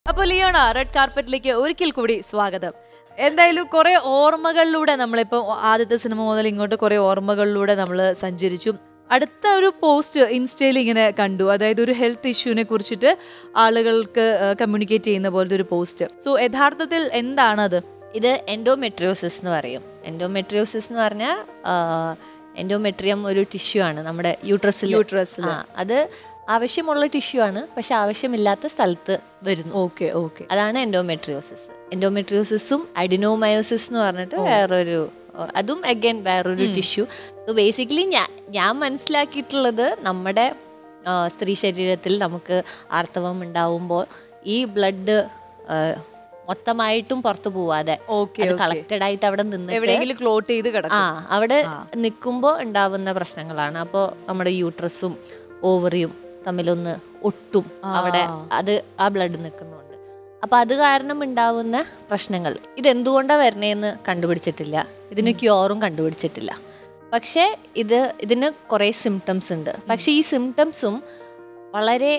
അപ്പോൾ ലിയോണ റെഡ് കാർപ്പറ്റിലേക്ക് ഒരിക്കൽ കൂടി സ്വാഗതം എന്തായാലും കുറെ ഓർമ്മകളിലൂടെ നമ്മളിപ്പോൾ ആദ്യത്തെ സിനിമ മുതൽ ഇങ്ങോട്ട് കുറെ ഓർമ്മകളിലൂടെ നമ്മൾ സഞ്ചരിച്ചു അടുത്ത ഒരു പോസ്റ്റ് ഇൻസ്റ്റയിൽ ഇങ്ങനെ കണ്ടു അതായത് ഒരു ഹെൽത്ത് ഇഷ്യൂവിനെ കുറിച്ചിട്ട് ആളുകൾക്ക് കമ്മ്യൂണിക്കേറ്റ് ചെയ്യുന്ന പോലത്തെ ഒരു പോസ്റ്റ് സോ യഥാർത്ഥത്തിൽ എന്താണത് ഇത് എൻഡോമെട്രിയോസിസ് എന്ന് പറയും എൻഡോമെട്രിയോസിസ് എന്ന് പറഞ്ഞാൽ എൻഡോമെട്രിയം ഒരു ടിഷ്യൂ ആണ് നമ്മുടെ യൂട്രസിൽ യൂട്രസിൽ അത് ആവശ്യമുള്ള ടിഷ്യൂ ആണ് പക്ഷെ ആവശ്യമില്ലാത്ത സ്ഥലത്ത് വരുന്നു ഓക്കെ ഓക്കെ അതാണ് എൻഡോമെട്രിയോസിസ് എൻഡോമെട്രിയോസിസും അഡിനോമയോസിസ് എന്ന് പറഞ്ഞിട്ട് വേറൊരു ആ, അതും അഗൈൻ വേറൊരു ടിഷ്യൂ സോ ബേസിക്കലി ഞാൻ ഞാൻ മനസ്സിലാക്കിയിട്ടുള്ളത് നമ്മുടെ ആ, സ്ത്രീ ശരീരത്തിൽ നമുക്ക് ആർത്തവം ഉണ്ടാവുമ്പോൾ ഈ ബ്ലഡ് മൊത്തമായിട്ടും പുറത്തു പോവാതെ Okay, okay. കളക്റ്റഡ് ആയിട്ട് അവിടെ നിന്ന് എവിടെയെങ്കിലും ക്ലോട്ട് ചെയ്ത് ആ കിടക്കും അവിടെ നിൽക്കുമ്പോൾ ഉണ്ടാവുന്ന പ്രശ്നങ്ങളാണ് അപ്പോൾ നമ്മുടെ യൂട്രസും ഓവറിയും തമ്മിലൊന്ന് ഒട്ടും അവിടെ അത് ആ ബ്ലഡ് നിൽക്കുന്നുണ്ട് അപ്പൊ അത് കാരണം ഉണ്ടാവുന്ന പ്രശ്നങ്ങൾ ഇതെന്തുകൊണ്ടാണ് വരണേന്ന് കണ്ടുപിടിച്ചിട്ടില്ല ഇതിന് ക്യൂറും കണ്ടുപിടിച്ചിട്ടില്ല പക്ഷേ ഇത് ഇതിന് കുറേ സിംറ്റംസ് ഉണ്ട് പക്ഷേ ഈ സിംറ്റംസും വളരെ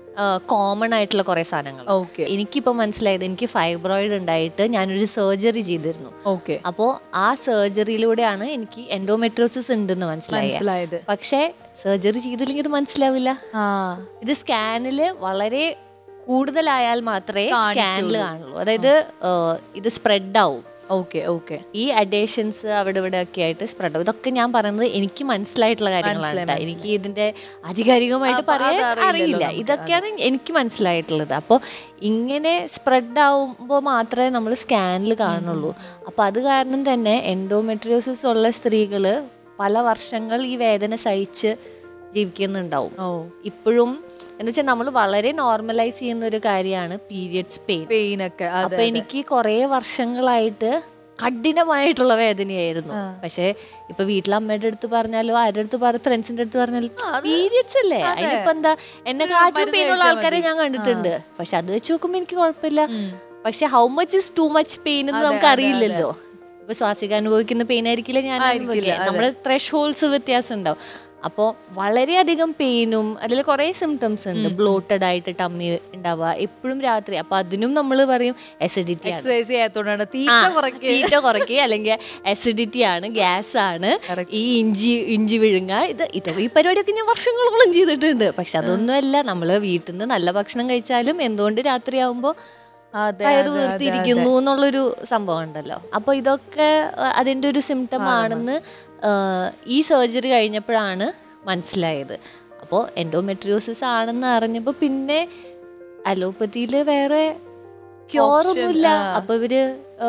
കോമൺ ആയിട്ടുള്ള കുറേ സാധനങ്ങൾ ഓക്കെ എനിക്കിപ്പോൾ മനസ്സിലായത് എനിക്ക് ഫൈബ്രോയിഡ് ഉണ്ടായിട്ട് ഞാനൊരു സർജറി ചെയ്തിരുന്നു ഓക്കെ അപ്പോൾ ആ സർജറിയിലൂടെയാണ് എനിക്ക് എൻഡോമെട്രോസിസ് ഉണ്ടെന്ന് മനസ്സിലായത് മനസ്സിലായത് പക്ഷേ സർജറി ചെയ്തില്ലെങ്കിൽ ഇത് മനസ്സിലാവില്ല ആ ഇത് സ്കാനിൽ വളരെ കൂടുതലായാൽ മാത്രമേ സ്കാനിൽ കാണുള്ളൂ അതായത് ഏഹ്, ഇത് സ്പ്രെഡ് ആവും ഓക്കെ ഓക്കെ ഈ അഡേഷൻസ് അവിടെ ഇവിടെ ഒക്കെ ആയിട്ട് സ്പ്രെഡ് ആവും ഇതൊക്കെ ഞാൻ പറയുന്നത് എനിക്ക് മനസ്സിലായിട്ടുള്ള കാര്യങ്ങളാണ് ട്ടോ. എനിക്ക് ഇതിന്റെ ആധികാരികമായിട്ട് പറയാൻ അറിയില്ല ഇതൊക്കെയാണ് എനിക്ക് മനസ്സിലായിട്ടുള്ളത് അപ്പോൾ ഇങ്ങനെ സ്പ്രെഡ് ആവുമ്പോൾ മാത്രമേ നമ്മൾ സ്കാനിൽ കാണുള്ളൂ അപ്പോൾ അത് കാരണം തന്നെ എൻഡോമെട്രിയോസിസ് ഉള്ള സ്ത്രീകൾ പല വർഷങ്ങൾ ഈ വേദന സഹിച്ച് ജീവിക്കുന്നുണ്ടാവും ഓ ഇപ്പോഴും എന്ന് വെച്ചാൽ നമ്മൾ വളരെ നോർമലൈസ് ചെയ്യുന്ന ഒരു കാര്യമാണ് പീരിയഡ്സ് പെയിൻ പെയിൻ ഒക്കെ അതെ അപ്പൊ എനിക്ക് കുറേ വർഷങ്ങളായിട്ട് കഠിനമായിട്ടുള്ള വേദനയായിരുന്നു പക്ഷെ ഇപ്പൊ വീട്ടിലെ അമ്മയുടെ അടുത്ത് പറഞ്ഞാലോ ആരുടെ അടുത്ത് പറഞ്ഞ ഫ്രണ്ട്സിന്റെ അടുത്ത് പറഞ്ഞാലും പീരിയഡ്സ് അല്ലേ അതിനിപ്പോ എന്താ എന്നെ കാറ്റും പെയിനുള്ള ആൾക്കാരെ ഞാൻ കണ്ടിട്ടുണ്ട് പക്ഷെ അത് വെച്ച് നോക്കുമ്പോ എനിക്ക് കുഴപ്പമില്ല പക്ഷെ how much is too much pain എന്ന് നമുക്ക് അറിയില്ലല്ലോ ഇപ്പൊ ശ്വാസിക അനുഭവിക്കുന്ന പെയിൻ ആയിരിക്കില്ല ഞാൻ അനുഭവിക്കുക നമ്മുടെ ത്രഷ് ഹോൾസ് വ്യത്യാസം ഉണ്ടാവും അപ്പോൾ വളരെയധികം പെയിനും അതിൽ കുറേ സിംറ്റംസ് ഉണ്ട് ബ്ലോട്ടഡ് ആയിട്ട് ടമ്മി ഉണ്ടാവുക എപ്പോഴും രാത്രി അപ്പൊ അതിനും നമ്മൾ പറയും അസിഡിറ്റി ആണ് എക്സസൈസ് ചെയ്യാത്തോണ്ടാണ് തീറ്റ കുറയ്ക്കുക തീറ്റ കുറയ്ക്കുക അല്ലെങ്കിൽ അസിഡിറ്റി ആണ് ഗ്യാസ് ആണ് ഈ ഇഞ്ചി ഇഞ്ചി വിഴുങ്ങ ഇത് ഇത് ഈ പരിപാടിയൊക്കെ ഞാൻ വർഷങ്ങളോളം ചെയ്തിട്ടുണ്ട് പക്ഷെ അതൊന്നുമല്ല നമ്മൾ വീട്ടിൽ നിന്ന് നല്ല ഭക്ഷണം കഴിച്ചാലും എന്തുകൊണ്ട് രാത്രിയാവുമ്പോൾ അതെ വയറ് വീർത്തിരിക്കുന്നു എന്നുള്ളൊരു സംഭവം ഉണ്ടല്ലോ അപ്പോൾ ഇതൊക്കെ അഹ് അതിൻ്റെ ഒരു സിംറ്റം ആണെന്ന് ആഹ് ഈ സർജറി കഴിഞ്ഞപ്പോഴാണ് മനസ്സിലായത് അപ്പോൾ എൻഡോമെട്രിയോസിസ് ആണെന്ന് അറിഞ്ഞപ്പോൾ പിന്നെ അലോപ്പതിയിൽ വേറെ ക്യൂറൊന്നുമില്ല അപ്പോൾ ഇവര്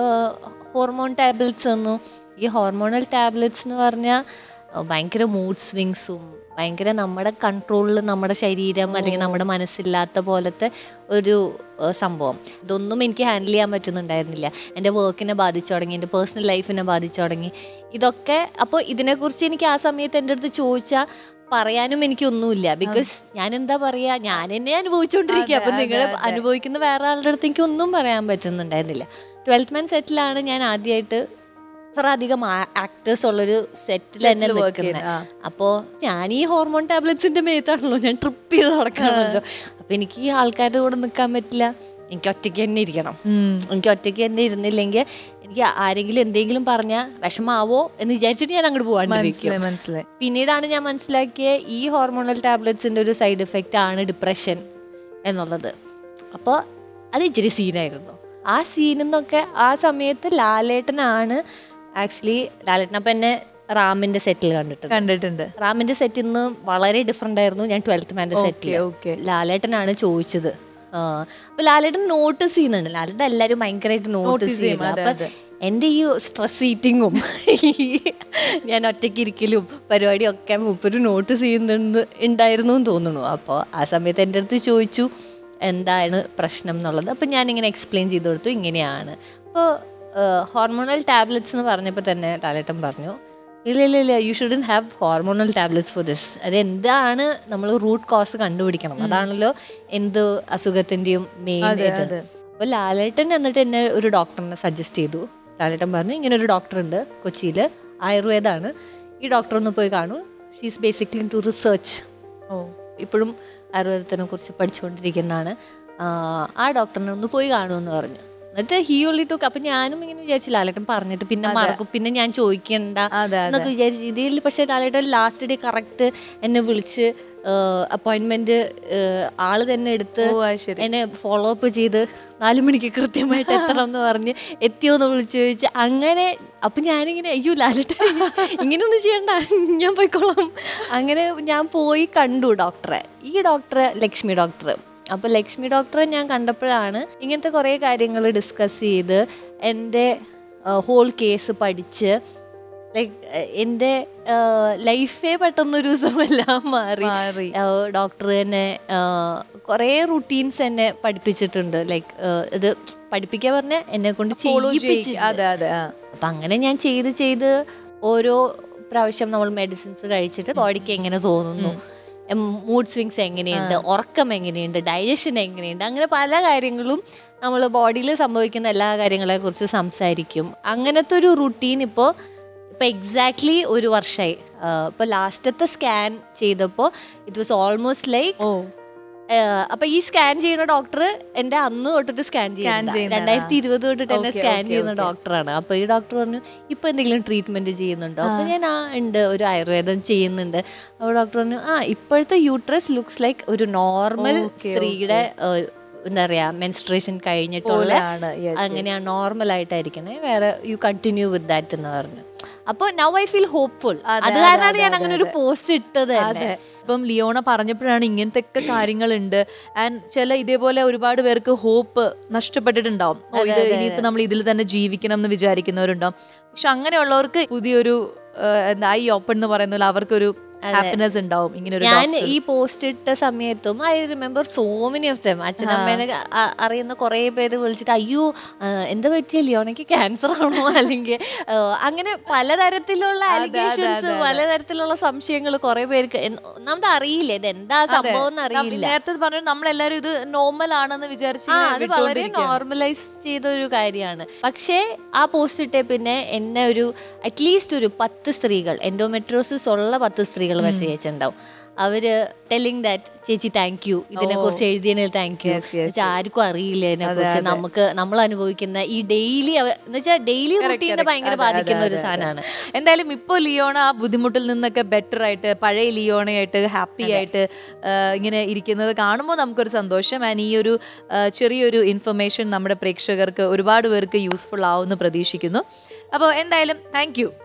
ഹോർമോൺ ടാബ്ലറ്റ്സ് തന്നു ഈ ഹോർമോണൽ ടാബ്ലറ്റ്സ് എന്ന് പറഞ്ഞാൽ ഭയങ്കര മൂഡ് സ്വിങ്സും ഭയങ്കര നമ്മുടെ കൺട്രോളിൽ നമ്മുടെ ശരീരം അല്ലെങ്കിൽ നമ്മുടെ മനസ്സില്ലാത്ത പോലത്തെ ഒരു ഏഹ്, സംഭവം ഇതൊന്നും എനിക്ക് ഹാൻഡിൽ ചെയ്യാൻ പറ്റുന്നുണ്ടായിരുന്നില്ല എൻ്റെ വർക്കിനെ ബാധിച്ചു തുടങ്ങി എൻ്റെ പേഴ്സണൽ ലൈഫിനെ ബാധിച്ചു തുടങ്ങി ഇതൊക്കെ അപ്പോൾ ഇതിനെക്കുറിച്ച് എനിക്ക് ആ സമയത്ത് എൻ്റെ അടുത്ത് ചോദിച്ചാൽ പറയാനും എനിക്കൊന്നുമില്ല ബിക്കോസ് ഞാൻ എന്താ പറയാ ഞാൻ എന്നെ അനുഭവിച്ചുകൊണ്ടിരിക്കുക അപ്പൊ നിങ്ങൾ അനുഭവിക്കുന്ന വേറെ ആളുടെ അടുത്ത് എനിക്ക് ഒന്നും പറയാൻ പറ്റുന്നുണ്ടായിരുന്നില്ല ട്വൽത്ത് മാൻ സെറ്റിലാണ് ഞാൻ ആദ്യമായിട്ട് ഇത്ര അധികം ആക്ടേഴ്സ് ഉള്ളൊരു സെറ്റിൽ തന്നെ നിൽക്കുന്നത് അപ്പോൾ ഞാൻ ഈ ഹോർമോൺ ടാബ്ലറ്റ്സിന്റെ മേത്താണല്ലോ ഞാൻ ട്രിപ്പ് ചെയ്ത് നടക്കണമല്ലോ അപ്പൊ എനിക്ക് ഈ ആൾക്കാരുടെ കൂടെ നിൽക്കാൻ പറ്റില്ല എനിക്ക് ഒറ്റയ്ക്ക് തന്നെ ഇരിക്കണം എനിക്ക് ഒറ്റയ്ക്ക് തന്നെ ഇരുന്നില്ലെങ്കിൽ എനിക്ക് ആരെങ്കിലും എന്തെങ്കിലും പറഞ്ഞാൽ വിഷമാവോ എന്ന് വിചാരിച്ചിട്ട് ഞാൻ അങ്ങോട്ട് പോകാണ്ടിരിക്കും മനസ്സിലായി മനസ്സിലായി പിന്നീടാണ് ഞാൻ മനസ്സിലാക്കിയ ഈ ഹോർമോണൽ ടാബ്ലറ്റ്സിന്റെ ഒരു സൈഡ് എഫക്റ്റ് ആണ് ഡിപ്രഷൻ എന്നുള്ളത് അപ്പോൾ അത് ഇച്ചിരി സീനായിരുന്നു ആ സീനിൽ നിന്നൊക്കെ ആ സമയത്ത് ലാലേട്ടനാണ് ആക്ച്വലി ലാലേട്ടൻ അപ്പം എന്നെ റാമിന്റെ സെറ്റിൽ കണ്ടിട്ടുണ്ട് കണ്ടിട്ടുണ്ട് റാമിന്റെ സെറ്റിൽ നിന്ന് വളരെ ഡിഫറെന്റ് ആയിരുന്നു ഞാൻ ട്വൽത്ത് മാൻ്റെ സെറ്റിൽ okay. ലാലേട്ടനാണ് ചോദിച്ചത് ആ, അപ്പൊ ലാലേട്ടൻ നോട്ടീസ് ചെയ്യുന്നുണ്ട് ലാലേട്ടൻ എല്ലാരും ഭയങ്കരമായിട്ട് നോട്ടീസ് ചെയ്യുന്നു അപ്പൊ എൻ്റെ ഈ സ്ട്രെസ് ഈറ്റിങ്ങും ഞാൻ ഒറ്റയ്ക്ക് ഇരിക്കലും പരിപാടിയും ഒക്കെ മുപ്പൊരു നോട്ടീസ് ചെയ്യുന്നുണ്ട് ഉണ്ടായിരുന്നു എന്ന് തോന്നുന്നു അപ്പോൾ ആ സമയത്ത് എൻ്റെ അടുത്ത് ചോദിച്ചു എന്താണ് പ്രശ്നം എന്നുള്ളത് അപ്പം ഞാനിങ്ങനെ എക്സ്പ്ലെയിൻ ചെയ്ത് കൊടുത്തു ഇങ്ങനെയാണ് അപ്പോൾ ഹോർമോണൽ ടാബ്ലറ്റ്സ് എന്ന് പറഞ്ഞപ്പോൾ തന്നെ ലാലേട്ടൻ പറഞ്ഞു ഇല്ല ഇല്ല ഇല്ല you shouldn't have hormonal tablets for this അത് എന്താണ് നമ്മൾ റൂട്ട് കോസ് കണ്ടുപിടിക്കണം അതാണല്ലോ എന്ത് അസുഖത്തിന്റെയും മെയിൻ അപ്പോൾ ലാലേട്ടൻ എന്നിട്ട് എന്നെ ഒരു ഡോക്ടറിനെ സജസ്റ്റ് ചെയ്തു ലാലേട്ടൻ പറഞ്ഞു ഇങ്ങനെ ഒരു ഡോക്ടർ ഉണ്ട് കൊച്ചിയിൽ ആയുർവേദമാണ് ഈ ഡോക്ടർ ഒന്ന് പോയി കാണൂ she's basically to research oh ഇപ്പോഴും ആയുർവേദത്തിനെ കുറിച്ച് പഠിച്ചുകൊണ്ടിരിക്കുന്നതാണ് ആ, ആ ഡോക്ടറിനെ ഒന്ന് പോയി കാണുമെന്ന് പറഞ്ഞു എന്നിട്ട് ഹി ഓൺലി ടോക്ക് അപ്പൊ ഞാനും ഇങ്ങനെ വിചാരിച്ചു ലാലേട്ടൻ പറഞ്ഞിട്ട് പിന്നെ മറക്കും പിന്നെ ഞാൻ ചോദിക്കണ്ട അതെ, എന്നൊക്കെ വിചാരിച്ചു ഇതിൽ പക്ഷെ ലാലേട്ടൻ ലാസ്റ്റ് ഡേ കറക്റ്റ് എന്നെ വിളിച്ച് അപ്പോയിന്റ്മെന്റ് ആള് തന്നെ എടുത്ത് ഓ, അത് ശരി. എന്നെ ഫോളോ അപ്പ് ചെയ്ത് നാലു മണിക്ക് കൃത്യമായിട്ട് എത്തണം എന്ന് പറഞ്ഞ് എത്തിയോന്ന് വിളിച്ചു ചോദിച്ച് അങ്ങനെ അപ്പൊ ഞാനിങ്ങനെ അയ്യോ ലാലട്ട ഇങ്ങനെയൊന്നും ചെയ്യണ്ട ഞാൻ പോയിക്കോളാം അങ്ങനെ ഞാൻ പോയി കണ്ടു ഡോക്ടറെ ഈ ഡോക്ടറെ ലക്ഷ്മി ഡോക്ടർ അപ്പൊ ലക്ഷ്മി ഡോക്ടറെ ഞാൻ കണ്ടപ്പോഴാണ് ഇങ്ങനത്തെ കുറേ കാര്യങ്ങൾ ഡിസ്കസ് ചെയ്ത് എൻ്റെ ഹോൾ കേസ് പഠിച്ച് ലൈക്ക് എൻ്റെ ലൈഫേ പെട്ടെന്നൊരു ദിവസമെല്ലാം മാറി മാറി. ഡോക്ടർ തന്നെ കുറേ റുട്ടീൻസ് എന്നെ പഠിപ്പിച്ചിട്ടുണ്ട് ലൈക്ക് ഇത് പഠിപ്പിക്കാൻ പറഞ്ഞ എന്നെ കൊണ്ട് ഫോളോ ചെയ്യിപ്പിച്ചിട്ടുണ്ട്. അതെ അതെ ആ. അപ്പം അങ്ങനെ ഞാൻ ചെയ്ത് ചെയ്ത് ഓരോ പ്രാവശ്യം നമ്മൾ മെഡിസിൻസ് കഴിച്ചിട്ട് ബോഡിക്ക് എങ്ങനെ തോന്നുന്നു മൂഡ് സ്വിങ്സ് എങ്ങനെയുണ്ട് ഉറക്കം എങ്ങനെയുണ്ട് ഡൈജഷൻ എങ്ങനെയുണ്ട് അങ്ങനെ പല കാര്യങ്ങളും നമ്മൾ ബോഡിയിൽ സംഭവിക്കുന്ന എല്ലാ കാര്യങ്ങളെ കുറിച്ച് സംസാരിക്കും അങ്ങനത്തെ ഒരു റുട്ടീൻ ഇപ്പോൾ ഇപ്പം എക്സാക്ട്ലി ഒരു വർഷമായി ഇപ്പോൾ ലാസ്റ്റത്തെ സ്കാൻ ചെയ്തപ്പോൾ it was almost like oh അപ്പൊ ഈ സ്കാൻ ചെയ്യുന്ന ഡോക്ടർ എന്റെ അന്ന് തൊട്ടിട്ട് സ്കാൻ ചെയ്യുന്ന ചെയ്യുന്നതാ. രണ്ടായിരത്തി ഇരുപത് തൊട്ടിട്ട് എന്നെ Okay, സ്കാൻ okay, ചെയ്യുന്ന okay. ഡോക്ടറാണ് അപ്പൊ ഈ ഡോക്ടർ പറഞ്ഞു ഇപ്പൊ എന്തെങ്കിലും ട്രീറ്റ്മെന്റ് ചെയ്യുന്നുണ്ടോ അപ്പൊ ഞാൻ ആ ഉണ്ട് ഒരു ആയുർവേദം ചെയ്യുന്നുണ്ട് അപ്പൊ ഡോക്ടർ പറഞ്ഞു ആ ഇപ്പോഴത്തെ യൂട്രസ് ലുക്സ് ലൈക്ക് ഒരു നോർമൽ Okay, സ്ത്രീയുടെ ഏഹ്, എന്താ പറയാ മെൻസ്ട്രേഷൻ കഴിഞ്ഞിട്ടുള്ള പോലെയാണ്. Yes, അങ്ങനെയാണ് നോർമൽ ആയിട്ടായിരിക്കണേ വേറെ യു കണ്ടിന്യൂ വിത്ത് ദാറ്റ് എന്ന് പറഞ്ഞു അപ്പൊ നൗ ഐ ഫീൽ ഹോപ്പ്ഫുൾ അതെ, അത് അതെ, കാരണമാണ് അതെ, ഞാൻ അതെ, അങ്ങനെ ഒരു അതെ. പോസ്റ്റ് ഇട്ടത് തന്നെ അതെ ഇപ്പം ലിയോണ പറഞ്ഞപ്പോഴാണ് ഇങ്ങനത്തെ ഒക്കെ കാര്യങ്ങളുണ്ട് ആൻഡ് ചില ഇതേപോലെ ഒരുപാട് പേർക്ക് ഹോപ്പ് നഷ്ടപ്പെട്ടിട്ടുണ്ടാവും ഓ ഇത് ഇനിയിപ്പോ നമ്മൾ ഇതിൽ തന്നെ ജീവിക്കണം എന്ന് വിചാരിക്കുന്നവരുണ്ടാവും പക്ഷെ അങ്ങനെയുള്ളവർക്ക് പുതിയൊരു ആ, എന്താ ഐ ഓപ്പൺ എന്ന് പറയുന്ന പോലെ അവർക്കൊരു ഹാപ്പിനെസ് ഉണ്ടാവും ഇങ്ങനെ ഒരു ഞാൻ ഈ പോസ്റ്റ് ഇട്ട സമയത്തും I remember so many of them അച്ഛനമ്മേനെ അ- അറിയുന്ന കുറേ പേര് വിളിച്ചിട്ട് അയ്യോ ആ, എന്താ പറ്റിയ ലിയോണയ്ക്ക് ക്യാൻസർ ആണോ അല്ലെങ്കിൽ ആ, അങ്ങനെ പലതരത്തിലുള്ള അലിഗേഷൻസ് പലതരത്തിലുള്ള സംശയങ്ങൾ കുറെ പേർക്ക് എന്ന് ഒന്നാമത് അറിയില്ല ഇത് എന്താ സംഭവം എന്ന് അറിയില്ല നേരത്തെ പറഞ്ഞു നമ്മളെല്ലാരും ഇത് നോർമൽ ആണെന്ന് വിചാരിച്ച് ആ ഇങ്ങനെ അത് വളരെ വിട്ടുകൊണ്ടിരിക്കുകയാണ്. നോർമലൈസ് ചെയ്ത ഒരു കാര്യമാണ് പക്ഷേ ആ പോസ്റ്റ് ഇട്ടേ പിന്നെ എന്നെ ഒരു അറ്റ്ലീസ്റ്റ് ഒരു പത്ത് സ്ത്രീകൾ എൻഡോമെട്രോസിസ് ഉള്ള പത്ത് സ്ത്രീകൾ മെസ്സേജ് അയച്ചിട്ടുണ്ടാവും അവര് ടെല്ലിങ് ദാറ്റ് ചേച്ചി താങ്ക് യു ഇതിനെ കുറിച്ച് എഴുതിയതിന് താങ്ക് യു Yes, yes, ആർക്കും അറിയില്ല ഇതിനെ കുറിച്ച് നമുക്ക് നമ്മൾ അനുഭവിക്കുന്ന ഈ ഡെയിലി എന്ന് വെച്ചാൽ ഡെയിലി റൂട്ടീനെ ഭയങ്കര ബാധിക്കുന്ന ഒരു സാധനമാണ് എന്തായാലും ഇപ്പോൾ ലിയോണ ആ ബുദ്ധിമുട്ടിൽ നിന്നൊക്കെ ബെറ്റർ ആയിട്ട് പഴയ ലിയോണയായിട്ട് ഹാപ്പി ആയിട്ട് ആ, ഇങ്ങനെ ഇരിക്കുന്നത് കാണുമ്പോൾ നമുക്കൊരു സന്തോഷം ആൻഡ് ഈ ഒരു ആ, ചെറിയൊരു ഇൻഫർമേഷൻ നമ്മുടെ പ്രേക്ഷകർക്ക് ഒരുപാട് പേർക്ക് യൂസ്ഫുൾ ആവുമെന്ന് പ്രതീക്ഷിക്കുന്നു അപ്പോൾ എന്തായാലും താങ്ക് യു